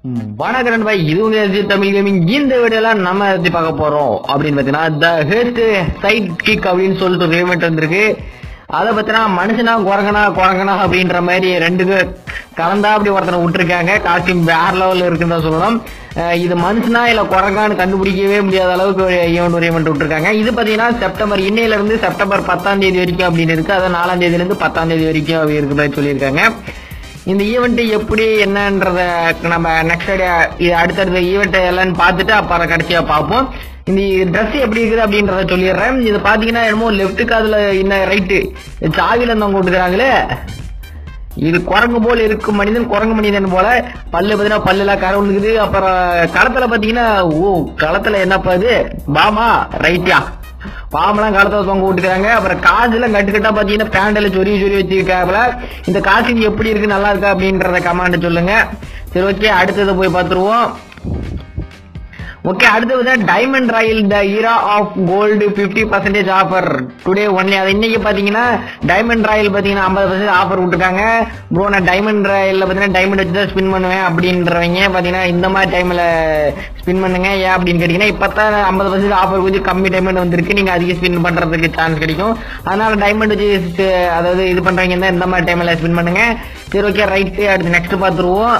வணக்கம் நண்பா இது உங்க SG தமிழ் கேமிங் இந்த வீடியோல நம்ம எதை பார்க்க போறோம் அப்படின்னு பாத்தீங்கன்னா த ஹெஸ்ட் சைட் கிக் அப்படின்னு சொல்லிட்டு ஒரு ஈவெண்ட் வந்திருக்கு அதை பத்தினா மனுஷனா குரங்கனா குரங்கனா அப்படின்ற மாதிரி ரெண்டு பேர் கலந்தா அப்படி ஒருத்தனை விட்டுருக்காங்க காஸ்டியூம் வேற லெவல்ல இருக்குன்னு தான் சொல்லணும் அஹ் இது மனுஷனா இல்ல குரங்கான்னு கண்டுபிடிக்கவே முடியாத அளவுக்கு ஒரு ஈவெண்ட் ஒரு ஈவெண்ட் விட்டுருக்காங்க இது பாத்தீங்கன்னா செப்டம்பர் இன்னையில இருந்து செப்டம்பர் பத்தாம் தேதி வரைக்கும் அப்படின்னு இருக்கு அதாவது நாலாம் தேதியில இருந்து பத்தாம் தேதி வரைக்கும் அப்படி இருக்கு மாதிரி சொல்லியிருக்காங்க இந்த ஈவெண்ட் எப்படி என்னன்றத நம்ம நெக்ஸ்ட் இது அடுத்தடுத்த ஈவெண்ட் எல்லாம் பார்த்துட்டு அப்புறம் கடைசியா பார்ப்போம் இந்த Dress எப்படி இருக்குது அப்படின்றத சொல்லிடுறேன் இது பாத்தீங்கன்னா என்னமோ லெஃப்ட் காதுல என்ன ரைட்டு சாவில இருந்தவங்க விட்டுக்கிறாங்களே இது குரங்கு போல இருக்கும் மனிதன் குரங்கு மனிதன் போல பல்லு பார்த்தீங்கன்னா பல்லுலாம் கரை விழுகுது அப்புறம் களத்துல பாத்தீங்கன்னா ஓ களத்துல என்னப்பா இது பாமா ரைட்டியா பாம்பெல்லாம் காலத்துல தொங்க விட்டுக்கிறாங்க அப்புறம் காசுலாம் கட்டுக்கட்டா பாத்தீங்கன்னா பேண்டல சொறி சொறி வச்சிருக்காப்புல இந்த காசு எப்படி இருக்கு நல்லா இருக்கா அப்படின்றத கமெண்ட் சொல்லுங்க சரி ஓகே அடுத்தது போய் பார்த்துருவோம் ஓகே அடுத்து வந்து diamond royal the era of gold 50% percentage offer today only அது இன்னைக்கு பாத்தீங்கன்னா டைமண்ட் ராயல் பாத்தீங்கன்னா ஐம்பது பர்சன்டேஜ் ஆஃபர் விட்டுருக்காங்க ப்ரோ நான் டைமண்ட் ராயல்ல பாத்தீங்கன்னா டைமண்ட் வச்சு தான் ஸ்பின் பண்ணுவேன் அப்படின்றவங்க பாத்தீங்கன்னா இந்த மாதிரி டைம்ல ஸ்பின் பண்ணுங்க ஏன் அப்படின்னு கேட்டீங்கன்னா இப்பதான் ஐம்பது பர்சன்டேஜ் ஆஃபர் கொஞ்சம் கம்மி டைமண்ட் வந்திருக்கு நீங்க அதிக ஸ்பின் பண்றதுக்கு சான்ஸ் கிடைக்கும் அதனால டைமண்ட் வச்சு அதாவது இது பண்றவங்க இருந்தா இந்த மாதிரி டைம்ல ஸ்பின் பண்ணுங்க சரி ஓகே ரைட்டு அடுத்து நெக்ஸ்ட் பாத்துருவோம்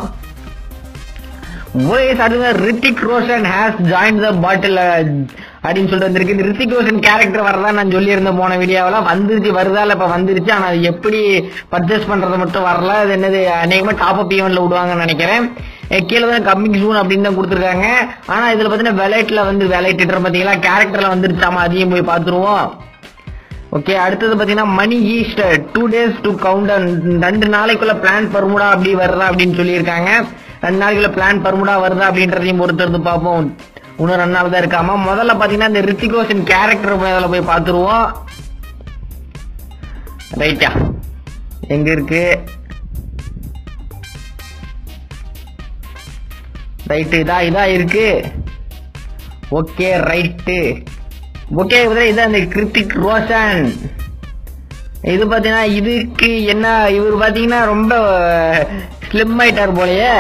ஓஎஸ் அடுத்த Hrithik Roshan has join the battle அப்படின்னு சொல்லிட்டு வந்திருக்கு இந்த ரித்திக் ரோஷன் கேரக்டர் வரதா நான் சொல்லியிருந்தேன் போன வீடியோவில் வந்துருச்சு வருதா இல்ல இப்ப வந்துருச்சு ஆனா அது எப்படி பர்ச்சேஸ் பண்றது மட்டும் வரல அது என்னது அநேகமா டாப் அப் ஈவெண்ட்ல விடுவாங்கன்னு நினைக்கிறேன் அஹ் கீழே தான் கம்மிங் ஜூன் அப்படின்னு தான் கொடுத்துருக்காங்க ஆனா இதுல பாத்தீங்கன்னா வெலைட்ல வந்து வெலைட்டு பாத்தீங்களா கேரக்டர்ல வந்துருச்சாமா அதையும் போய் பாத்துருவோம் ஓகே அடுத்தது பாத்தீங்கன்னா money heist two days to count ரெண்டு நாளைக்குள்ள பிளான் பர்முடா அப்படி வருதா அப்படின்னு சொல்லியிருக்காங்க ரெண்டு நாளைக்குள்ள பிளான் பர்முடா வருதா அப்படின்றதையும் பொறுத்திருந்து பார்ப்போம் இன்னும் ரெண்டு நாள் தான் இருக்காம முதல்ல பாத்தீங்கன்னா இந்த ரித்திக் ரோஷன் கேரக்டர் முதல்ல போய் பார்த்துருவோம் ரைட்டா எங்க இருக்கு ரைட்டு இதா இதா இருக்கு ஓகே ரைட்டு ஓகே இதான் இந்த கிருத்திக் ரோஷன் இது பாத்தீங்கன்னா இதுக்கு என்ன இவர் பாத்தீங்கன்னா ரொம்ப ஸ்லிம் ஆயிட்டார் போலயே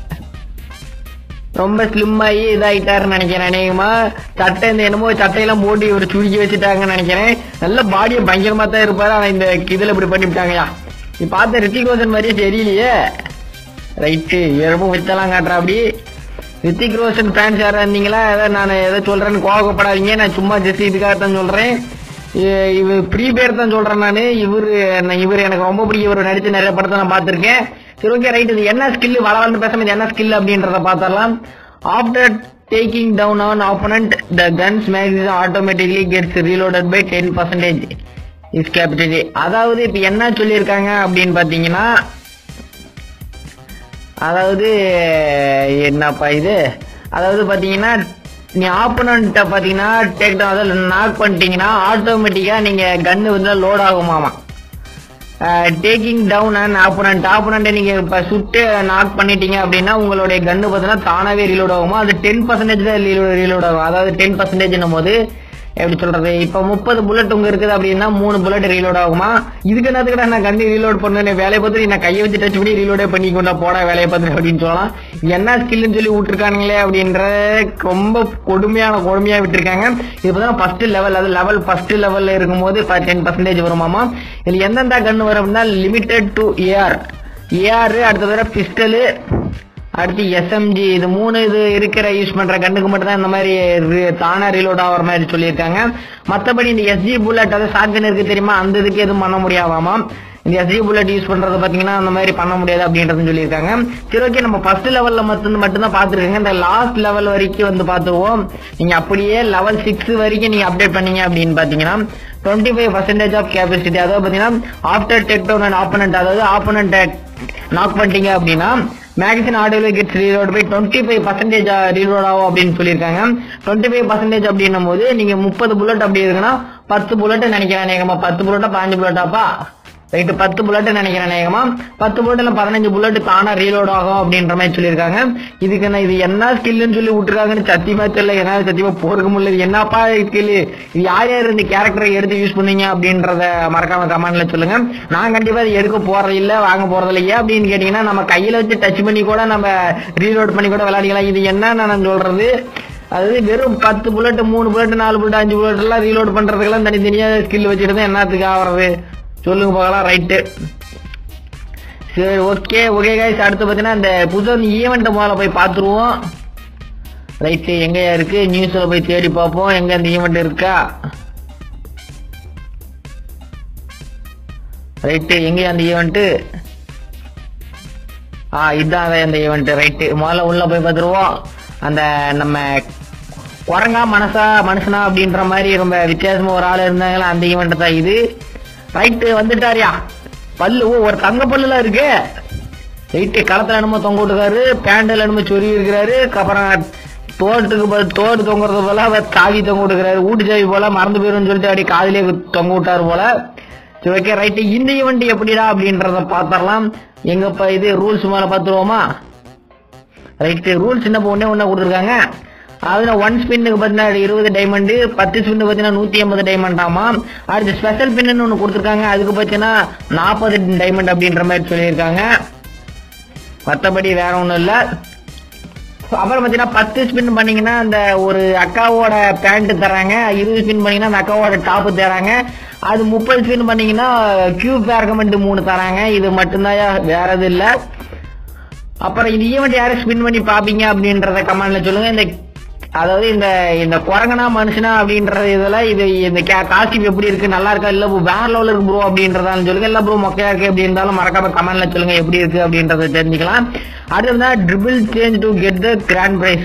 ரொம்ப ஸ்லிம் ஆகி இதாயிட்டாருன்னு நினைக்கிறேன் அநேகமா சட்டை இந்த என்னமோ சட்டையெல்லாம் போட்டு இவர் சுருக்கி வச்சுட்டாங்கன்னு நினைக்கிறேன் நல்ல பாடியை பயங்கரமா தான் இருப்பாரு ஆனா இந்த இதுல இப்படி பண்ணிவிட்டாங்கயா நீ பார்த்த ரித்திக் ரோஷன் மாதிரியே தெரியலையே ரைட்டு எறும்பு வித்தெல்லாம் காட்டுறா அப்படி ரித்திக் ரோஷன் ஃபேன்ஸ் யாரா இருந்தீங்களா ஏதாவது நான் ஏதோ சொல்றேன்னு கோவப்படாதீங்க நான் சும்மா ஜஸ்ட் இதுக்காக தான் சொல்றேன் இ- இவர் ப்ரீ பேர் தான் சொல்றேன் நானு இவரு நான் இவர் எனக்கு ரொம்ப பிடிக்கும் இவர் நடிச்ச நிறைய படத்தை நான் பார்த்திருக்கேன் சரி ஓகே ரைட் இது என்ன ஸ்கில் வள வந்து பேசாம இது என்ன ஸ்கில் அப்படின்றத பார்த்தரலாம் after taking down an opponent the guns maximum automatically gets reloaded by ten percentage is capital அதாவது இப்ப என்ன சொல்லியிருக்காங்க அப்படின்னு பாத்தீங்கன்னா அதாவது என்னப்பா இது அதாவது பாத்தீங்கன்னா நீ ஆப்போனண்ட்ட பாத்தீங்கன்னா டேக் டவுன் அதாவது நாக் பண்ணிட்டீங்கன்னா ஆட்டோமேட்டிக்கா நீங்க கன்னு வந்து லோட் ஆகுமாமா டேக்கிங் டவுன் அண்ட் ஆப்போனண்ட் ஆப்போனண்ட்டை நீங்க இப்ப சுட்டு நாக் பண்ணிட்டீங்க அப்படின்னா உங்களுடைய கன்னு பார்த்தீங்கன்னா தானாவே ரீலோட் ஆகுமா அது டென் பர்சன்டேஜ் தான் ரீலோட் ஆகும் அதாவது டென் பர்சன்டேஜ் போது எப்படி சொல்றது இப்ப முப்பது புல்லட் உங்க இருக்குது அப்படின்னா மூணு புல்லட் ரீலோட் ஆகுமா இதுக்கு என்னத்துக்கிட்ட நான் கண்ணி ரீலோட் பண்ணேன் வேலையை பார்த்து நான் கையை வச்சு டச் பண்ணி ரீலோடே பண்ணி கொண்டா போடா வேலையை பார்த்து அப்படின்னு சொல்லலாம் என்ன ஸ்கில்னு சொல்லி விட்டுருக்கானுங்களே அப்படின்ற ரொம்ப கொடுமையான கொடுமையா விட்டுருக்காங்க இது பார்த்தா ஃபர்ஸ்ட் லெவல் அது லெவல் ஃபர்ஸ்ட் லெவல்ல இருக்கும்போது டென் பர்சன்டேஜ் வருமாமா இதுல எந்தெந்த கண்ணு வரும் அப்படின்னா லிமிடெட் டு ஏஆர் ஏஆர் அடுத்தது பிஸ்டலு அடுத்து எஸ்எம்ஜி இது மூணு இது இருக்கிற யூஸ் பண்ற கண்ணுக்கு மட்டும் தான் இந்த மாதிரி re- தானா ரீலோட் ஆகிற மாதிரி சொல்லியிருக்காங்க மத்தபடி இந்த எஸ்ஜி புல்லட் அதாவது ஷாட்கன் இருக்கு தெரியுமா அந்த இதுக்கு எதுவும் பண்ண முடியாதாமா இந்த எஸ்ஜி புல்லட் யூஸ் பண்றது பாத்தீங்கன்னா அந்த மாதிரி பண்ண முடியாது அப்படின்றது சொல்லியிருக்காங்க சரி ஓகே நம்ம ஃபர்ஸ்ட் லெவல்ல மட்டும் மட்டும் தான் பாத்துருக்கோங்க இந்த லாஸ்ட் லெவல் வரைக்கும் வந்து பாத்துருவோம் நீங்க அப்படியே லெவல் சிக்ஸ் வரைக்கும் நீங்க அப்டேட் பண்ணீங்க அப்படின்னு பாத்தீங்கன்னா twenty five percentage of capacity அதாவது பாத்தீங்கன்னா after take down and opponent அதாவது ஆப்போனண்ட் நாக் பண்ணிட்டீங்க அப்படின்னா magazine audio gets reload by twenty five percentage reload ஆகும் அப்படின்னு சொல்லியிருக்காங்க டுவெண்ட்டி ஃபைவ் பர்சன்டேஜ் அப்படின்னும் போது நீங்க முப்பது புல்லட் அப்படி இருக்குன்னா பத்து புல்லட் நினைக்கிறேன் நீங்க பத்து புல்லட்டா பாஞ்சு புல்லட்டாப்பா ரைட்டு பத்து புல்லட் நினைக்கிறேன் நேகமா பத்து புல்லட்ல பதினஞ்சு புல்லட் தானா ரீலோட் ஆகும் அப்படின்ற மாதிரி சொல்லியிருக்காங்க இதுக்கு என்ன இது என்ன ஸ்கில்னு சொல்லி விட்டுருக்காங்கன்னு சத்தியமா தெரியல ஏன்னா சத்தியமா போருக்கு முடியல இது என்னப்பா ஸ்கில் இது யார் யார் இந்த கேரக்டரை எடுத்து யூஸ் பண்ணீங்க அப்படின்றத மறக்காம கமெண்ட்ல சொல்லுங்க நான் கண்டிப்பா இது எடுக்க போறது இல்ல வாங்க போறது இல்ல ஏன் அப்படின்னு கேட்டீங்கன்னா நம்ம கையில வச்சு டச் பண்ணி கூட நம்ம ரீலோட் பண்ணி கூட விளையாடிக்கலாம் இது என்ன நான் சொல்றது அதாவது வெறும் பத்து புல்லட் மூணு புல்லட் நாலு புல்லட் அஞ்சு புல்லட் எல்லாம் ரீலோட் பண்றதுக்கெல்லாம் தனித்தனியா ஸ்கில் வச்சுட்டு தான் என்னத்துக்கு ஆகிறது சொல்லுங்க பார்க்கலாம் ரைட்டு சரி ஓகே ஓகே கைஸ் அடுத்து பார்த்தீங்கன்னா இந்த புது ஈவெண்ட்டை முதல்ல போய் பார்த்துருவோம் ரைட்டு எங்கேயா இருக்கு நியூஸில் போய் தேடி பார்ப்போம் எங்க இந்த ஈவெண்ட் இருக்கா ரைட்டு எங்கேயா அந்த ஈவெண்ட்டு ஆ இதான் அதான் அந்த ஈவெண்ட் ரைட்டு முதல்ல உள்ள போய் பார்த்துருவோம் அந்த நம்ம குரங்கா மனசா மனுஷனா அப்படின்ற மாதிரி ரொம்ப வித்தியாசமா ஒரு ஆள் இருந்தாங்களா அந்த ஈவெண்ட் தான் இது ரைட்டு வந்துட்டாரியா பல்லு ஓ ஒரு தங்க பல்லுலாம் இருக்கு ரைட்டு களத்துல என்னமோ தொங்க விட்டுக்காரு பேண்டில் என்னமோ சொருவி இருக்கிறாரு அப்புறம் தோட்டுக்கு பதில் தோடு தொங்குறது போல அவர் சாவி தொங்க விட்டுக்கிறாரு ஊட்டு சாவி போல மறந்து போயிருன்னு சொல்லிட்டு அப்படியே காதிலே தொங்க விட்டாரு போல சரி ஓகே ரைட்டு இந்த ஈவெண்ட் எப்படிடா அப்படின்றத பார்த்தரலாம் எங்கப்பா இது ரூல்ஸ் மேல பார்த்துருவோமா ரைட்டு ரூல்ஸ் என்ன ஒண்ணே ஒண்ணா கொடுத்துருக்காங்க அதுல ஒன் ஸ்பின்னுக்கு பார்த்தீங்கன்னா இருபது டைமண்டு பத்து ஸ்பின்னு பார்த்தீங்கன்னா நூத்தி ஐம்பது டைமண்ட் ஆமா அடுத்து ஸ்பெஷல் பின்னு ஒன்று கொடுத்துருக்காங்க அதுக்கு பார்த்தீங்கன்னா நாற்பது டைமண்ட் அப்படின்ற மாதிரி சொல்லியிருக்காங்க மற்றபடி வேற ஒன்றும் இல்லை அப்புறம் பார்த்தீங்கன்னா பத்து ஸ்பின் பண்ணீங்கன்னா அந்த ஒரு அக்காவோட பேண்ட் தராங்க இருபது ஸ்பின் பண்ணீங்கன்னா அந்த அக்காவோட டாப்பு தராங்க அது முப்பது ஸ்பின் பண்ணீங்கன்னா கியூப் பேர்கமெண்ட் மூணு தராங்க இது மட்டும்தான் வேற எதுவும் இல்லை அப்புறம் இந்த ஈவெண்ட் யாரும் ஸ்பின் பண்ணி பாப்பீங்க அப்படின்றத கமெண்ட்ல சொல்லுங்க இந்த அதாவது இந்த இந்த குரங்கனா மனுஷனா அப்படின்றது இதுல இது இந்த காஸ்டியூம் எப்படி இருக்கு நல்லா இருக்கா இல்ல வேற லெவல் இருக்கு ப்ரோ அப்படின்றதாலும் சொல்லுங்க இல்ல ப்ரோ மொக்கையா இருக்கு எப்படி இருந்தாலும் மறக்காம கமெண்ட்ல சொல்லுங்க எப்படி இருக்கு அப்படின்றத தெரிஞ்சுக்கலாம் அடுத்தது triple change to get the grand prize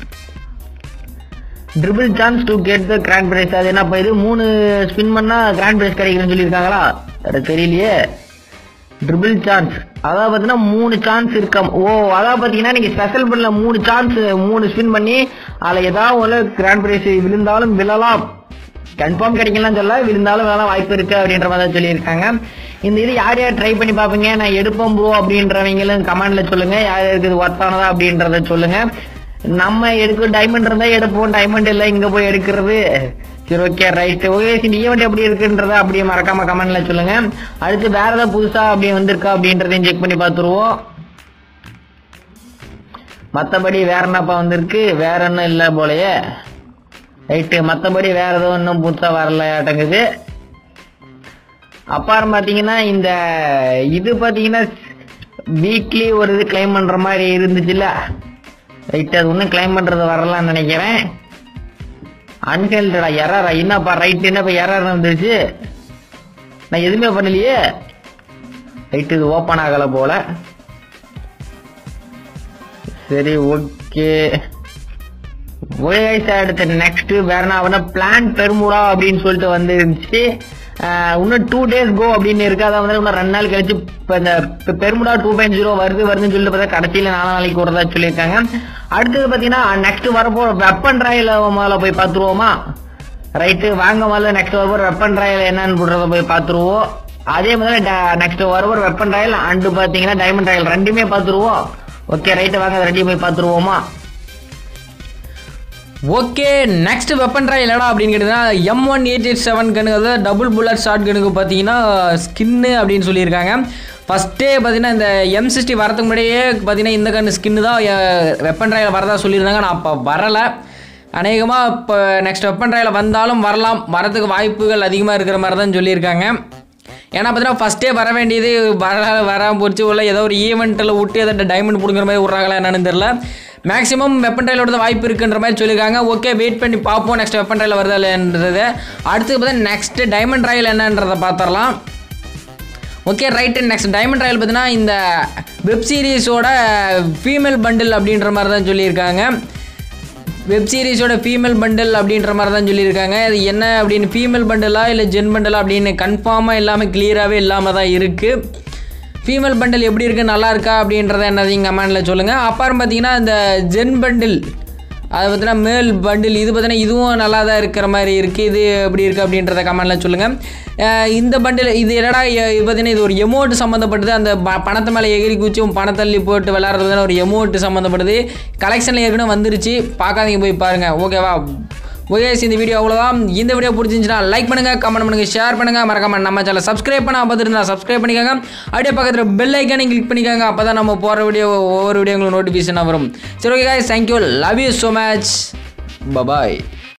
triple chance to get the grand prize அது என்ன இது மூணு ஸ்பின் பண்ணா கிராண்ட் பிரைஸ் கிடைக்குதுன்னு சொல்லியிருக்காங்களா அது தெரியலையே ட்ரிபிள் சான்ஸ் அதாவது பார்த்தீங்கன்னா மூணு சான்ஸ் இருக்க ஓ அதாவது பார்த்தீங்கன்னா நீங்க ஸ்பெஷல் பண்ணல மூணு சான்ஸ் மூணு ஸ்பின் பண்ணி அதில் ஏதாவது ஒரு கிராண்ட் பிரைஸ் விழுந்தாலும் விழலாம் கன்ஃபார்ம் கிடைக்கலாம் சொல்ல விழுந்தாலும் விழலாம் வாய்ப்பு இருக்கு அப்படின்ற மாதிரி தான் சொல்லியிருக்காங்க இந்த இது யார் யார் ட்ரை பண்ணி பார்ப்பீங்க நான் எடுப்போம் ப்ரோ அப்படின்றவங்களும் கமெண்ட்ல சொல்லுங்க யார் யாருக்கு இது ஒர்த்தானதா அப்படின்றத சொல்லுங்க நம்ம எடுக்க டைமண்ட் இருந்தா எடுப்போம் டைமண்ட் இல்லை இங்க போய் எடுக்கிறது சரி ஓகே ரைட் ஓகே இந்த ஈவெண்ட் எப்படி இருக்குன்றத அப்படியே மறக்காம கமெண்ட்ல சொல்லுங்க அடுத்து வேற ஏதாவது புதுசா அப்படியே வந்திருக்கா அப்படின்றதையும் செக் பண்ணி பார்த்துருவோம் மத்தபடி வேற என்னப்பா வந்திருக்கு வேற ஒன்றும் இல்லை போலயே ரைட்டு மத்தபடி வேற எதுவும் இன்னும் புதுசா வரலையாட்டங்குது அப்புறம் பாத்தீங்கன்னா இந்த இது பாத்தீங்கன்னா வீக்லி ஒரு இது கிளைம் பண்ற மாதிரி இருந்துச்சுல்ல ரைட் அது ஒன்றும் கிளைம் பண்றது வரலாம்னு நினைக்கிறேன் அன்ஹெல்டடா எரரா என்னப்பா ரைட் என்னப்பா எரர் வந்துருச்சு நான் எதுவுமே பண்ணலையே ரைட் இது ஓப்பன் ஆகல போல சரி ஓகே ஓஎஸ் அடுத்த நெக்ஸ்ட் வேற என்ன அவன பிளான் பெருமுடா அப்படின்னு சொல்லிட்டு வந்துருந்துச்சு ஆஹ் இன்னும் டூ டேஸ் கோ அப்படின்னு இருக்கு அதான் வந்து இன்னும் ரெண்டு நாள் கழிச்சு இப்ப இந்த பெ- பெருமுடா டூ பாயிண்ட் ஜீரோ வருது வருதுன்னு சொல்லிட்டு பார்த்தா கடைசியில நாலு நாளைக்கு வரதா சொல்லியிருக்காங்க அடுத்தது பாத்தீங்கன்னா நெக்ஸ்ட் வரப்போ வெப்பன் ட்ராயில முதல்ல போய் பார்த்துருவோமா ரைட்டு வாங்க முதல்ல நெக்ஸ்ட் வரப்போ வெப்பன் ட்ராயல் என்னன்னு போடுறத போய் பார்த்துருவோம் அதே மாதிரி நெக்ஸ்ட் வரப்போ வெப்பன் ட்ராயல் அண்டு பாத்தீங்கன்னா டைமண்ட் ட்ராயல் ரெண்டுமே பார்த்துருவோம் ஓகே ரைட்டு வாங்க அது ரெண்டையும் போய் பார்த்துருவோமா ஓகே நெக்ஸ்ட் வெப்பன் ட்ரை இல்லடா அப்படின்னு கேட்டிங்கன்னா M one eight eight seven கனுக்கு அதாவது டபுள் புல்லட் ஷார்ட் கனுக்கு பார்த்தீங்கன்னா ஸ்கின்னு அப்படின்னு சொல்லியிருக்காங்க ஃபஸ்ட்டே பார்த்தீங்கன்னா இந்த எம் சிக்ஸ்டி வரதுக்கு முன்னாடியே பார்த்தீங்கன்னா இந்த கன்று ஸ்கின்னு தான் வெப்பன் ட்ரையில் வரதா சொல்லியிருந்தாங்க நான் அப்போ வரலை அநேகமாக இப்போ நெக்ஸ்ட் வெப்பன் ட்ரையில் வந்தாலும் வரலாம் வரதுக்கு வாய்ப்புகள் அதிகமாக இருக்கிற மாதிரி தான் சொல்லியிருக்காங்க ஏன்னா பார்த்தீங்கன்னா ஃபஸ்ட்டே வர வேண்டியது வர வராமல் போச்சு உள்ள ஏதோ ஒரு ஈவெண்ட்டில் விட்டு ஏதோ டைமண்ட் பிடுங்குற மாதிரி விட்றாங்களா என்னன்னு தெரில மேக்ஸிமம் வெப்பன் ட்ரைலோட தான் வாய்ப்பு இருக்குன்ற மாதிரி சொல்லியிருக்காங்க ஓகே வெயிட் பண்ணி பார்ப்போம் நெக்ஸ்ட் வெப்பன் ட்ரையில் வருதா இல்லைன்றது அடுத்து பார்த்தீங்கன்னா நெக்ஸ்ட் டைமண்ட் ட்ரையல் என்னன்றதை பார்த்துடலாம் okay right next diamond royal பார்த்தீங்கன்னா இந்த வெப் சீரிஸோட ஃபீமேல் பண்டில் அப்படின்ற மாதிரி தான் சொல்லியிருக்காங்க வெப் சீரிஸோட ஃபீமேல் பண்டில் அப்படின்ற மாதிரி தான் சொல்லியிருக்காங்க அது என்ன அப்படின்னு ஃபீமேல் பண்டிலா இல்லை ஜென் பண்டிலா அப்படின்னு கன்ஃபார்மாக இல்லாமல் கிளியராகவே இல்லாமல் தான் இருக்குது ஃபீமேல் பண்டில் எப்படி இருக்குது நல்லா இருக்கா அப்படின்றத என்னதையும் கமெண்டில் சொல்லுங்கள் அப்புறம் பார்த்தீங்கன்னா இந்த ஜென் பண்டில் அதை பார்த்தீங்கன்னா மேல் பண்டில் இது பார்த்தீங்கன்னா இதுவும் நல்லா தான் இருக்கிற மாதிரி இருக்குது இது எப்படி இருக்குது அப்படின்றத கமெண்ட்ல சொல்லுங்கள் அஹ் இந்த பண்டில் இது என்னடா எ- இது பார்த்தீங்கன்னா இது ஒரு எமௌண்ட் சம்மந்தப்பட்டது அந்த ப- பணத்தை மேலே எகிரி குச்சி பணத்தள்ளி போட்டு விளாட்றது பார்த்தீங்கன்னா ஒரு எமௌண்ட் சம்மந்தப்பட்டது கலெக்ஷனில் ஏற்கனவே வந்துருச்சு பார்க்காதீங்க போய் பாருங்கள் ஓகேவா ஓகே இந்த வீடியோ அவ்வளோதான் இந்த வீடியோ பிடிச்சிருந்துச்சுன்னா லைக் பண்ணுங்கள் கமெண்ட் பண்ணுங்கள் ஷேர் பண்ணுங்கள் மறக்காம நம்ம சேனல் சப்ஸ்கிரைப் பண்ண பார்த்துட்டு சப்ஸ்கிரைப் பண்ணிக்கோங்க அப்படியே பக்கத்தில் பெல் ஐக்கானே கிளிக் பண்ணிக்கோங்க அப்போ தான் நம்ம போகிற வீடியோ ஒவ்வொரு வீடியோ உங்களுக்கு நோட்டிஃபிகேஷனாக வரும் சரி okay guys thank you love you so much bye bye